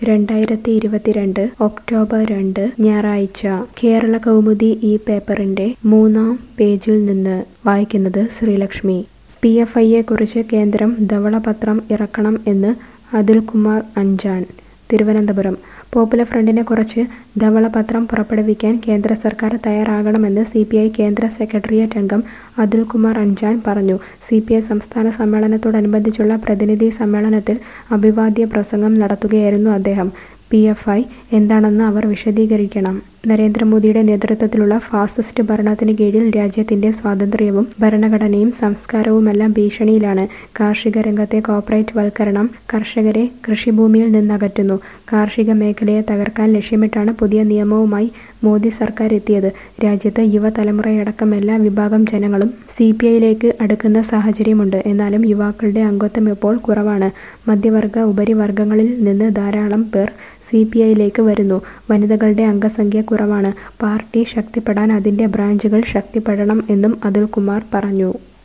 രണ്ടായിരത്തി ഇരുപത്തിരണ്ട് ഒക്ടോബർ രണ്ട് ഞായറാഴ്ച കേരള കൗമുദി ഈ പേപ്പറിന്റെ മൂന്നാം പേജിൽ നിന്ന് വായിക്കുന്നത് ശ്രീലക്ഷ്മി പി എഫ് ഐയെക്കുറിച്ച് കേന്ദ്രം ധവളപത്രം ഇറക്കണം എന്ന് അതുൽകുമാർ അഞ്ചാൻ തിരുവനന്തപുരം പോപ്പുലർ ഫ്രണ്ടിനെ കുറിച്ച് ധവളപത്രം പുറപ്പെടുവിക്കാൻ കേന്ദ്ര സർക്കാർ തയ്യാറാകണമെന്ന് സി പി ഐ കേന്ദ്ര സെക്രട്ടേറിയറ്റ് അംഗം അതുൽകുമാർ അഞ്ചാൻ പറഞ്ഞു സി പി ഐ സംസ്ഥാന സമ്മേളനത്തോടനുബന്ധിച്ചുള്ള പ്രതിനിധി സമ്മേളനത്തിൽ അഭിവാദ്യ പ്രസംഗം നടത്തുകയായിരുന്നു അദ്ദേഹം പി എഫ് ഐ എന്താണെന്ന് അവർ വിശദീകരിക്കണം നരേന്ദ്രമോദിയുടെ നേതൃത്വത്തിലുള്ള ഫാസിസ്റ്റ് ഭരണത്തിന് കീഴിൽ രാജ്യത്തിന്റെ സ്വാതന്ത്ര്യവും ഭരണഘടനയും സംസ്കാരവുമെല്ലാം ഭീഷണിയിലാണ് കാർഷിക രംഗത്തെ കോർപ്പറേറ്റ് വൽക്കരണം കർഷകരെ കൃഷിഭൂമിയിൽ നിന്നകറ്റുന്നു കാർഷിക മേഖലയെ തകർക്കാൻ ലക്ഷ്യമിട്ടാണ് പുതിയ നിയമവുമായി മോദി സർക്കാർ എത്തിയത് രാജ്യത്ത് യുവതലമുറയടക്കം എല്ലാ വിഭാഗം ജനങ്ങളും സി പി ഐയിലേക്ക് അടുക്കുന്ന സാഹചര്യമുണ്ട് എന്നാലും യുവാക്കളുടെ അംഗത്വം ഇപ്പോൾ കുറവാണ് മധ്യവർഗ ഉപരിവർഗങ്ങളിൽ നിന്ന് ധാരാളം പേർ സി പി ഐയിലേക്ക് വരുന്നു വനിതകളുടെ അംഗസംഖ്യ കുറവാണ് പാർട്ടി ശക്തിപ്പെടാൻ അതിന്റെ ബ്രാഞ്ചുകൾ ശക്തിപ്പെടണം എന്നും അതുൽകുമാർ പറഞ്ഞു